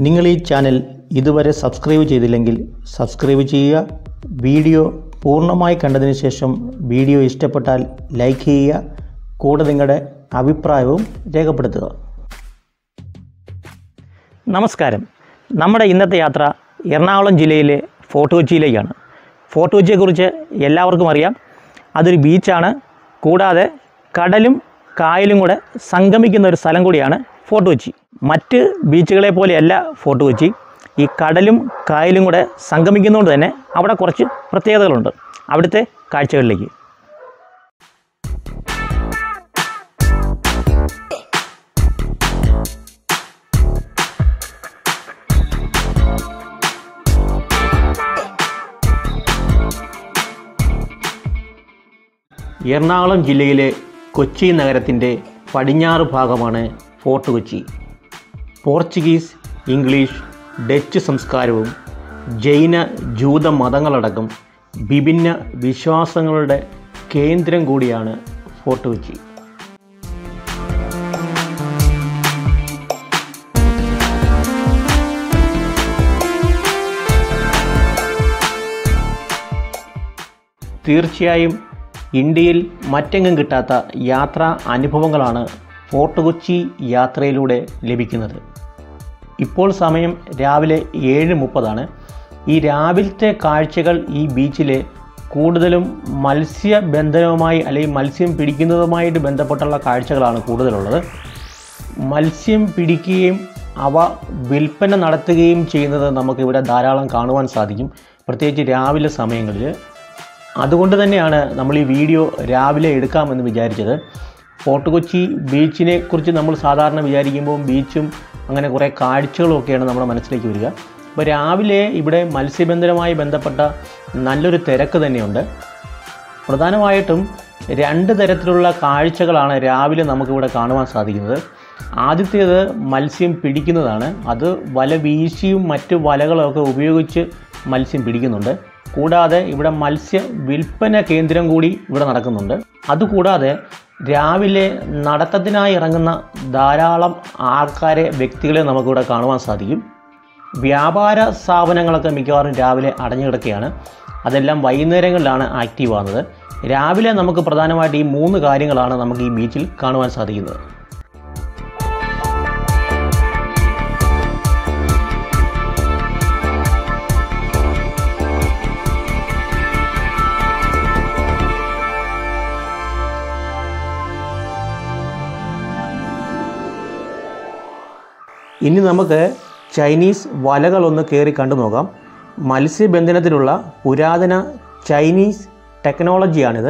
നിങ്ങൾ ഈ ചാനൽ ഇതുവരെ സബ്സ്ക്രൈബ് ചെയ്തില്ലെങ്കിൽ സബ്സ്ക്രൈബ് ചെയ്യുക വീഡിയോ പൂർണ്ണമായി കണ്ടതിന് ശേഷം വീഡിയോ ഇഷ്ടപ്പെട്ടാൽ ലൈക്ക് ചെയ്യുക കൂടെ നിങ്ങളുടെ അഭിപ്രായവും രേഖപ്പെടുത്തുക നമസ്കാരം നമ്മുടെ ഇന്നത്തെ യാത്ര എറണാകുളം ജില്ലയിലെ ഫോർട്ട് കൊച്ചിയിലേക്കാണ് ഫോർട്ട് കൊച്ചിയെക്കുറിച്ച് എല്ലാവർക്കും അറിയാം അതൊരു ബീച്ചാണ് കൂടാതെ കടലും കായലും കൂടെ സംഗമിക്കുന്ന ഒരു സ്ഥലം കൂടിയാണ് ഫോർട്ട് കൊച്ചി മറ്റ് ബീച്ചുകളെ പോലെയല്ല ഫോർട്ട് കൊച്ചി ഈ കടലും കായലും കൂടെ സംഗമിക്കുന്നതുകൊണ്ട് തന്നെ അവിടെ കുറച്ച് പ്രത്യേകതകളുണ്ട് അവിടുത്തെ കാഴ്ചകളിലേക്ക് എറണാകുളം ജില്ലയിലെ കൊച്ചി നഗരത്തിൻ്റെ പടിഞ്ഞാറ് ഭാഗമാണ് Fort Kochi Portuguese English Dutch സംസ്കാരവും ജൈന ജൂത മതങ്ങളടക്കം വിഭിന്ന വിശ്വാസങ്ങളുടെ കേന്ദ്രം കൂടിയാണ് ഫോർട്ട് കൊച്ചി തീർച്ചയായും ഇന്ത്യയിൽ മറ്റെങ്ങും കിട്ടാത്ത യാത്രാ അനുഭവങ്ങളാണ് ഫോർട്ട് കൊച്ചി യാത്രയിലൂടെ ലഭിക്കുന്നത് ഇപ്പോൾ സമയം രാവിലെ ഏഴ് മുപ്പതാണ് ഈ രാവിലത്തെ കാഴ്ചകൾ ഈ ബീച്ചിലെ കൂടുതലും മത്സ്യബന്ധനവുമായി അല്ലെങ്കിൽ മത്സ്യം പിടിക്കുന്നതുമായിട്ട് ബന്ധപ്പെട്ടുള്ള കാഴ്ചകളാണ് കൂടുതലുള്ളത് മത്സ്യം പിടിക്കുകയും അവ വിൽപ്പന നടത്തുകയും ചെയ്യുന്നത് നമുക്കിവിടെ ധാരാളം കാണുവാൻ സാധിക്കും പ്രത്യേകിച്ച് രാവിലെ സമയങ്ങളിൽ അതുകൊണ്ട് തന്നെയാണ് നമ്മൾ ഈ വീഡിയോ രാവിലെ എടുക്കാമെന്ന് വിചാരിച്ചത് ഫോർട്ട് കൊച്ചി ബീച്ചിനെ കുറിച്ച് നമ്മൾ സാധാരണ വിചാരിക്കുമ്പോൾ ബീച്ചും അങ്ങനെ കുറേ കാഴ്ചകളും ഒക്കെയാണ് നമ്മുടെ മനസ്സിലേക്ക് വരിക അപ്പോൾ രാവിലെ ഇവിടെ മത്സ്യബന്ധനവുമായി ബന്ധപ്പെട്ട നല്ലൊരു തിരക്ക് തന്നെയുണ്ട് പ്രധാനമായിട്ടും രണ്ട് തരത്തിലുള്ള കാഴ്ചകളാണ് രാവിലെ നമുക്കിവിടെ കാണുവാൻ സാധിക്കുന്നത് ആദ്യത്തേത് മത്സ്യം പിടിക്കുന്നതാണ് അത് വല വീശിയും മറ്റ് വലകളൊക്കെ ഉപയോഗിച്ച് മത്സ്യം പിടിക്കുന്നുണ്ട് കൂടാതെ ഇവിടെ മത്സ്യ വിൽപ്പന കേന്ദ്രം കൂടി ഇവിടെ നടക്കുന്നുണ്ട് അതുകൂടാതെ രാവിലെ നടത്തത്തിനായി ഇറങ്ങുന്ന ധാരാളം ആൾക്കാരെ വ്യക്തികളെ നമുക്കിവിടെ കാണുവാൻ സാധിക്കും വ്യാപാര സ്ഥാപനങ്ങളൊക്കെ മിക്കവാറും രാവിലെ അടഞ്ഞു കിടക്കുകയാണ് അതെല്ലാം വൈകുന്നേരങ്ങളിലാണ് ആക്റ്റീവ് ആകുന്നത് രാവിലെ നമുക്ക് പ്രധാനമായിട്ട് ഈ മൂന്ന് കാര്യങ്ങളാണ് നമുക്ക് ഈ ബീച്ചിൽ കാണുവാൻ സാധിക്കുന്നത് ഇനി നമുക്ക് ചൈനീസ് വലകളൊന്ന് കയറി കണ്ടു നോക്കാം മത്സ്യബന്ധനത്തിനുള്ള പുരാതന ചൈനീസ് ടെക്നോളജിയാണിത്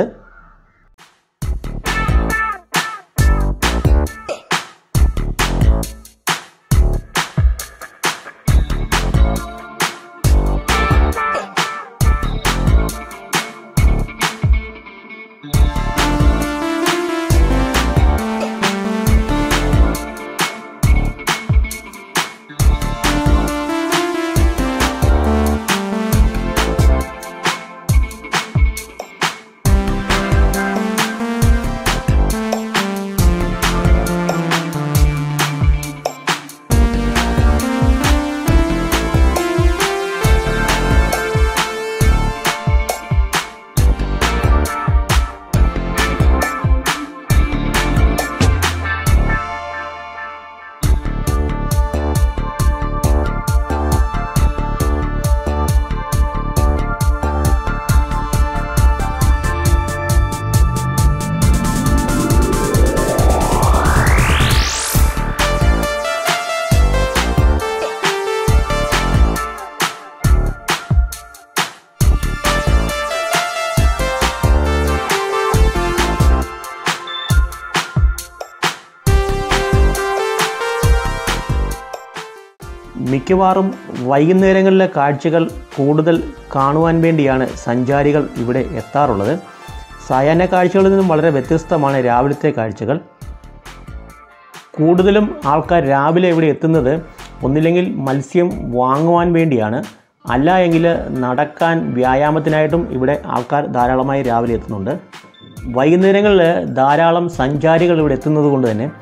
മിക്കവാറും വൈകുന്നേരങ്ങളിലെ കാഴ്ചകൾ കൂടുതൽ കാണുവാൻ വേണ്ടിയാണ് സഞ്ചാരികൾ ഇവിടെ എത്താറുള്ളത് സായാഹ്ന കാഴ്ചകളിൽ നിന്നും വളരെ വ്യത്യസ്തമാണ് രാവിലത്തെ കാഴ്ചകൾ കൂടുതലും ആൾക്കാർ രാവിലെ ഇവിടെ എത്തുന്നത് ഒന്നില്ലെങ്കിൽ മത്സ്യം വാങ്ങുവാൻ വേണ്ടിയാണ് അല്ല എങ്കിൽ നടക്കാൻ വ്യായാമത്തിനായിട്ടും ഇവിടെ ആൾക്കാർ ധാരാളമായി രാവിലെ എത്തുന്നുണ്ട് വൈകുന്നേരങ്ങളിൽ ധാരാളം സഞ്ചാരികൾ ഇവിടെ എത്തുന്നത് കൊണ്ട് തന്നെ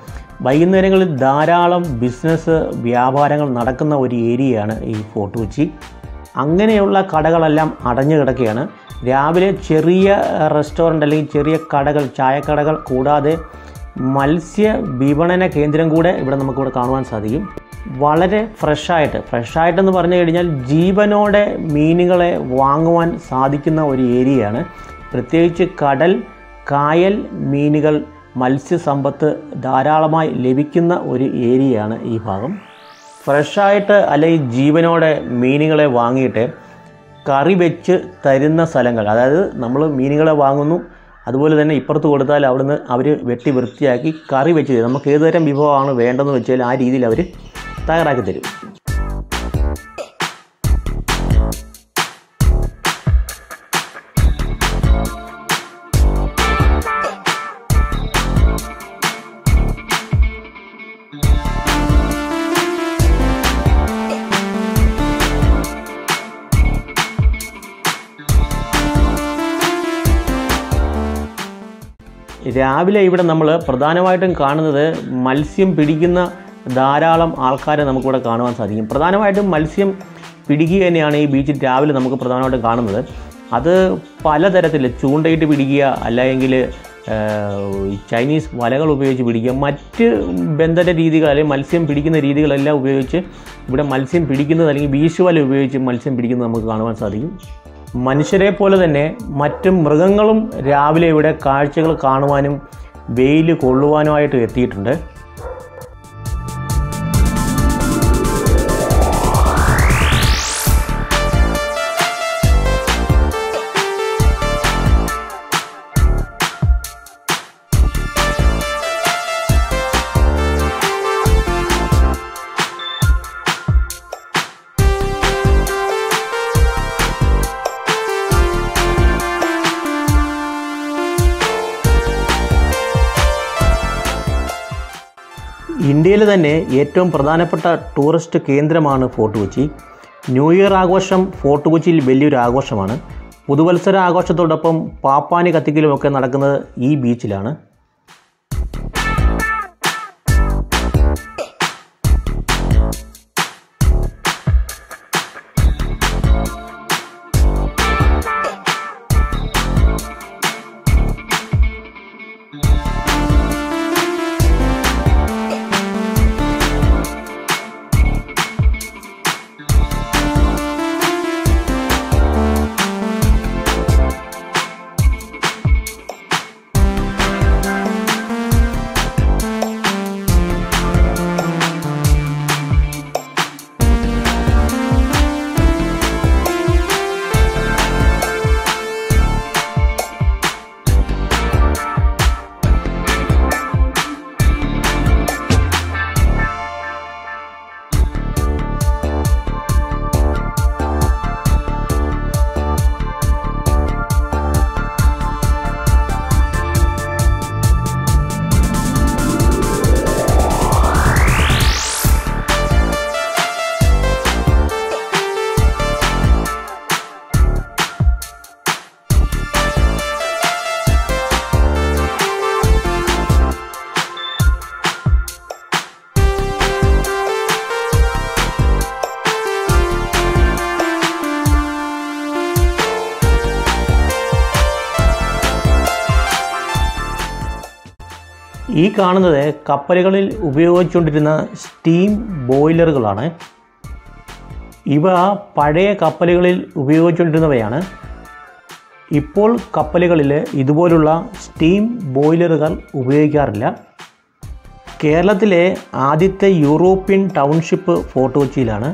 വൈകുന്നേരങ്ങളിൽ ധാരാളം ബിസിനസ് വ്യാപാരങ്ങൾ നടക്കുന്ന ഒരു ഏരിയയാണ് ഈ ഫോർട്ട് കൊച്ചി അങ്ങനെയുള്ള കടകളെല്ലാം അടഞ്ഞു കിടക്കുകയാണ് രാവിലെ ചെറിയ റെസ്റ്റോറൻ്റ് അല്ലെങ്കിൽ ചെറിയ കടകൾ ചായക്കടകൾ കൂടാതെ മത്സ്യ വിപണന കേന്ദ്രം കൂടെ ഇവിടെ നമുക്കിവിടെ കാണുവാൻ സാധിക്കും വളരെ ഫ്രഷായിട്ട് ഫ്രഷായിട്ടെന്ന് പറഞ്ഞു കഴിഞ്ഞാൽ ജീവനോടെ മീനുകളെ വാങ്ങുവാൻ സാധിക്കുന്ന ഒരു ഏരിയയാണ് പ്രത്യേകിച്ച് കടൽ കായൽ മീനുകൾ മത്സ്യസമ്പത്ത് ധാരാളമായി ലഭിക്കുന്ന ഒരു ഏരിയയാണ് ഈ ഭാഗം ഫ്രഷായിട്ട് അല്ലെങ്കിൽ ജീവനോടെ മീനുകളെ വാങ്ങിയിട്ട് കറി വെച്ച് തരുന്ന സ്ഥലങ്ങൾ അതായത് നമ്മൾ മീനുകളെ വാങ്ങുന്നു അതുപോലെ തന്നെ ഇപ്പുറത്ത് കൊടുത്താൽ അവിടുന്ന് അവർ വെട്ടി വൃത്തിയാക്കി കറി വെച്ച് തരും നമുക്ക് ഏതുതരം വിഭവമാണ് വേണ്ടതെന്ന് വെച്ചാൽ ആ രീതിയിൽ അവർ തയ്യാറാക്കി തരും രാവിലെ ഇവിടെ നമ്മൾ പ്രധാനമായിട്ടും കാണുന്നത് മത്സ്യം പിടിക്കുന്ന ധാരാളം ആൾക്കാരെ നമുക്കിവിടെ കാണുവാൻ സാധിക്കും പ്രധാനമായിട്ടും മത്സ്യം പിടിക്കുക തന്നെയാണ് ഈ ബീച്ചിൽ രാവിലെ നമുക്ക് പ്രധാനമായിട്ടും കാണുന്നത് അത് പലതരത്തിൽ ചൂണ്ടയിട്ട് പിടിക്കുക അല്ലെങ്കിൽ ചൈനീസ് വലകൾ ഉപയോഗിച്ച് പിടിക്കുക മറ്റ് ബന്ധന രീതികൾ അല്ലെങ്കിൽ മത്സ്യം പിടിക്കുന്ന രീതികളെല്ലാം ഉപയോഗിച്ച് ഇവിടെ മത്സ്യം പിടിക്കുന്നത് അല്ലെങ്കിൽ വീശുവല ഉപയോഗിച്ച് മത്സ്യം പിടിക്കുന്നത് നമുക്ക് കാണുവാൻ സാധിക്കും മനുഷ്യരെ പോലെ തന്നെ മറ്റ് മൃഗങ്ങളും രാവിലെ ഇവിടെ കാഴ്ചകൾ കാണുവാനും വെയിൽ കൊള്ളുവാനുമായിട്ട് എത്തിയിട്ടുണ്ട് ഇന്ത്യയിൽ തന്നെ ഏറ്റവും പ്രധാനപ്പെട്ട ടൂറിസ്റ്റ് കേന്ദ്രമാണ് ഫോർട്ട് കൊച്ചി ന്യൂ ഇയർ ആഘോഷം ഫോർട്ട് കൊച്ചിയിൽ വലിയൊരു ആഘോഷമാണ് പുതുവത്സര ആഘോഷത്തോടൊപ്പം പാപ്പാനി കത്തിക്കലുമൊക്കെ നടക്കുന്നത് ഈ ബീച്ചിലാണ് ഈ കാണുന്നത് കപ്പലുകളിൽ ഉപയോഗിച്ചുകൊണ്ടിരുന്ന സ്റ്റീം ബോയിലറുകളാണ് ഇവ പഴയ കപ്പലുകളിൽ ഉപയോഗിച്ചുകൊണ്ടിരുന്നവയാണ് ഇപ്പോൾ കപ്പലുകളിൽ ഇതുപോലുള്ള സ്റ്റീം ബോയിലറുകൾ ഉപയോഗിക്കാറില്ല കേരളത്തിലെ ആദ്യത്തെ യൂറോപ്യൻ ടൗൺഷിപ്പ് ഫോർട്ട് കൊച്ചിയിലാണ്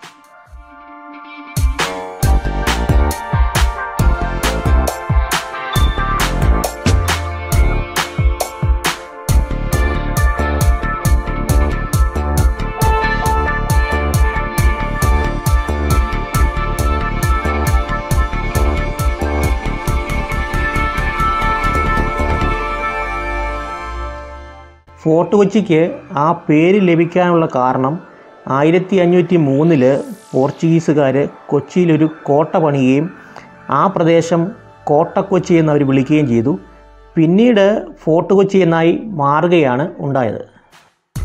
ഫോർട്ട് കൊച്ചിക്ക് ആ പേര് ലഭിക്കാനുള്ള കാരണം ആയിരത്തി അഞ്ഞൂറ്റി മൂന്നില് പോർച്ചുഗീസുകാർ കൊച്ചിയിലൊരു കോട്ട പണിയുകയും ആ പ്രദേശം കോട്ടക്കൊച്ചി എന്ന് അവർ വിളിക്കുകയും ചെയ്തു പിന്നീട് ഫോർട്ട് കൊച്ചി എന്നായി മാറുകയാണ് ഉണ്ടായത്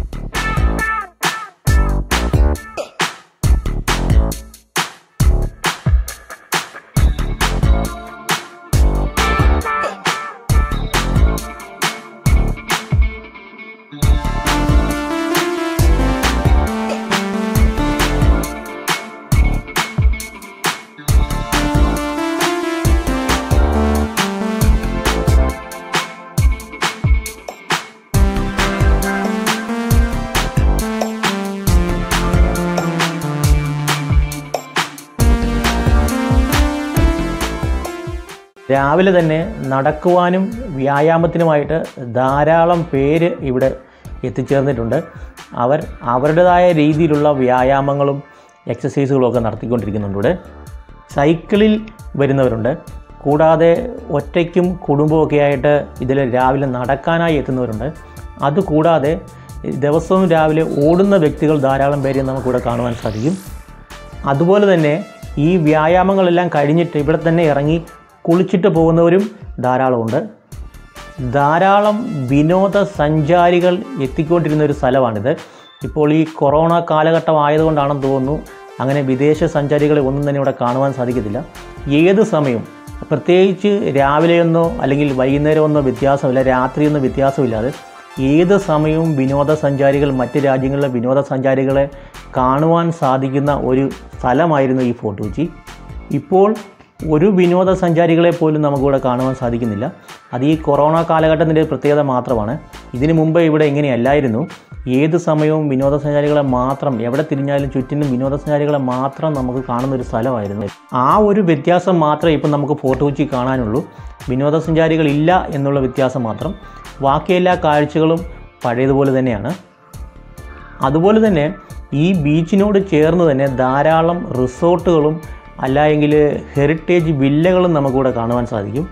രാവിലെ തന്നെ നടക്കുവാനും വ്യായാമത്തിനുമായിട്ട് ധാരാളം പേര് ഇവിടെ എത്തിച്ചേർന്നിട്ടുണ്ട് അവർ അവരുടേതായ രീതിയിലുള്ള വ്യായാമങ്ങളും എക്സസൈസുകളും ഒക്കെ നടത്തിക്കൊണ്ടിരിക്കുന്നുണ്ട് ഇവിടെ സൈക്കിളിൽ വരുന്നവരുണ്ട് കൂടാതെ ഒറ്റയ്ക്കും കുടുംബമൊക്കെ ആയിട്ട് ഇതിൽ രാവിലെ നടക്കാനായി എത്തുന്നവരുണ്ട് അതുകൂടാതെ ദിവസവും രാവിലെ ഓടുന്ന വ്യക്തികൾ ധാരാളം പേരെ നമുക്കിവിടെ കാണുവാൻ സാധിക്കും അതുപോലെ തന്നെ ഈ വ്യായാമങ്ങളെല്ലാം കഴിഞ്ഞിട്ട് ഇവിടെ തന്നെ ഇറങ്ങി കുളിച്ചിട്ട് പോകുന്നവരും ധാരാളമുണ്ട് ധാരാളം വിനോദസഞ്ചാരികൾ എത്തിക്കൊണ്ടിരുന്ന ഒരു സ്ഥലമാണിത് ഇപ്പോൾ ഈ കൊറോണ കാലഘട്ടം ആയതുകൊണ്ടാണെന്ന് തോന്നുന്നു അങ്ങനെ വിദേശ സഞ്ചാരികളെ ഒന്നും തന്നെ ഇവിടെ കാണുവാൻ സാധിക്കത്തില്ല ഏത് സമയവും പ്രത്യേകിച്ച് രാവിലെയൊന്നോ അല്ലെങ്കിൽ വൈകുന്നേരമൊന്നോ വ്യത്യാസമില്ല രാത്രിയൊന്നും വ്യത്യാസമില്ലാതെ ഏത് സമയവും വിനോദസഞ്ചാരികൾ മറ്റ് രാജ്യങ്ങളിലെ വിനോദസഞ്ചാരികളെ കാണുവാൻ സാധിക്കുന്ന ഒരു സ്ഥലമായിരുന്നു ഈ ഫോർട്ട് കൊച്ചി ഇപ്പോൾ ഒരു വിനോദസഞ്ചാരികളെ പോലും നമുക്കിവിടെ കാണുവാൻ സാധിക്കുന്നില്ല അത് ഈ കൊറോണ കാലഘട്ടത്തിൻ്റെ പ്രത്യേകത മാത്രമാണ് ഇതിനു മുമ്പ് ഇവിടെ ഇങ്ങനെയല്ലായിരുന്നു ഏത് സമയവും വിനോദസഞ്ചാരികളെ മാത്രം എവിടെ തിരിഞ്ഞാലും ചുറ്റിനും വിനോദസഞ്ചാരികളെ മാത്രം നമുക്ക് കാണുന്ന ഒരു സ്ഥലമായിരുന്നു ആ ഒരു വ്യത്യാസം മാത്രമേ ഇപ്പം നമുക്ക് ഫോർട്ട് കൊച്ചി കാണാനുള്ളൂ വിനോദസഞ്ചാരികളില്ല എന്നുള്ള വ്യത്യാസം മാത്രം ബാക്കി എല്ലാ കാഴ്ചകളും പഴയതുപോലെ തന്നെയാണ് അതുപോലെ തന്നെ ഈ ബീച്ചിനോട് ചേർന്ന് തന്നെ ധാരാളം റിസോർട്ടുകളും അല്ല എങ്കിൽ ഹെറിറ്റേജ് വില്ലകളും നമുക്കിവിടെ കാണുവാൻ സാധിക്കും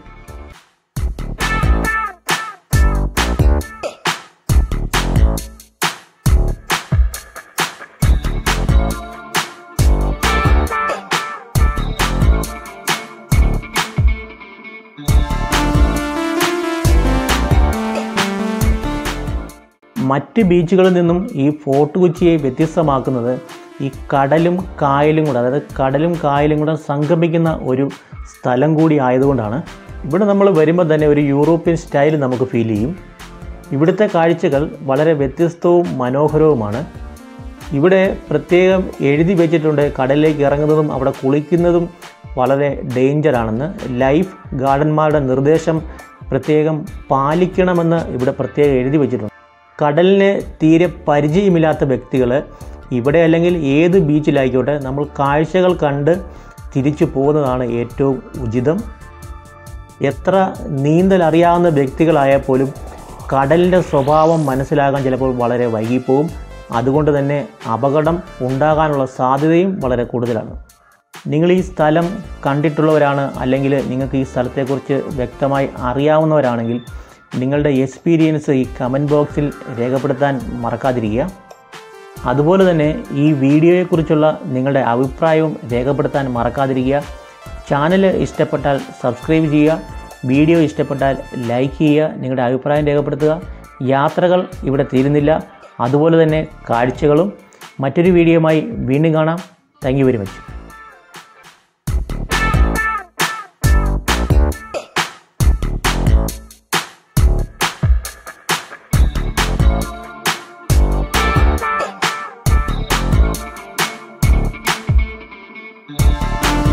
മറ്റ് ബീച്ചുകളിൽ നിന്നും ഈ ഫോർട്ട് കൊച്ചിയെ വ്യത്യസ്തമാക്കുന്നത് ഈ കടലും കായലും കൂടെ അതായത് കടലും കായലും കൂടെ സംഗമിക്കുന്ന ഒരു സ്ഥലം കൂടി ആയതുകൊണ്ടാണ് ഇവിടെ നമ്മൾ വരുമ്പോൾ തന്നെ ഒരു യൂറോപ്യൻ സ്റ്റൈൽ നമുക്ക് ഫീൽ ചെയ്യും ഇവിടുത്തെ കാഴ്ചകൾ വളരെ വ്യത്യസ്തവും മനോഹരവുമാണ് ഇവിടെ പ്രത്യേകം എഴുതി വെച്ചിട്ടുണ്ട് കടലിലേക്ക് ഇറങ്ങുന്നതും അവിടെ കുളിക്കുന്നതും വളരെ ഡേഞ്ചറാണെന്ന് ലൈഫ് ഗാർഡന്മാരുടെ നിർദ്ദേശം പ്രത്യേകം പാലിക്കണമെന്ന് ഇവിടെ പ്രത്യേകം എഴുതി വെച്ചിട്ടുണ്ട് കടലിന് തീരെ പരിചയമില്ലാത്ത വ്യക്തികൾ ഇവിടെ അല്ലെങ്കിൽ ഏത് ബീച്ചിലായിക്കോട്ടെ നമ്മൾ കാഴ്ചകൾ കണ്ട് തിരിച്ചു പോകുന്നതാണ് ഏറ്റവും ഉചിതം എത്ര നീന്തൽ അറിയാവുന്ന വ്യക്തികളായാൽ പോലും കടലിൻ്റെ സ്വഭാവം മനസ്സിലാകാൻ ചിലപ്പോൾ വളരെ വൈകിപ്പോവും അതുകൊണ്ട് തന്നെ അപകടം ഉണ്ടാകാനുള്ള സാധ്യതയും വളരെ കൂടുതലാണ് നിങ്ങൾ ഈ സ്ഥലം കണ്ടിട്ടുള്ളവരാണ് അല്ലെങ്കിൽ നിങ്ങൾക്ക് ഈ സ്ഥലത്തെക്കുറിച്ച് വ്യക്തമായി അറിയാവുന്നവരാണെങ്കിൽ നിങ്ങളുടെ എക്സ്പീരിയൻസ് ഈ കമൻറ്റ് ബോക്സിൽ രേഖപ്പെടുത്താൻ മറക്കാതിരിക്കുക അതുപോലെ തന്നെ ഈ വീഡിയോയെക്കുറിച്ചുള്ള നിങ്ങളുടെ അഭിപ്രായവും രേഖപ്പെടുത്താൻ മറക്കാതിരിക്കുക ചാനൽ ഇഷ്ടപ്പെട്ടാൽ സബ്സ്ക്രൈബ് ചെയ്യുക വീഡിയോ ഇഷ്ടപ്പെട്ടാൽ ലൈക്ക് ചെയ്യുക നിങ്ങളുടെ അഭിപ്രായം രേഖപ്പെടുത്തുക യാത്രകൾ ഇവിടെ തീരുന്നില്ല അതുപോലെ തന്നെ കാഴ്ചകളും മറ്റൊരു വീഡിയോയുമായി വീണ്ടും കാണാം താങ്ക് വെരി മച്ച് Thank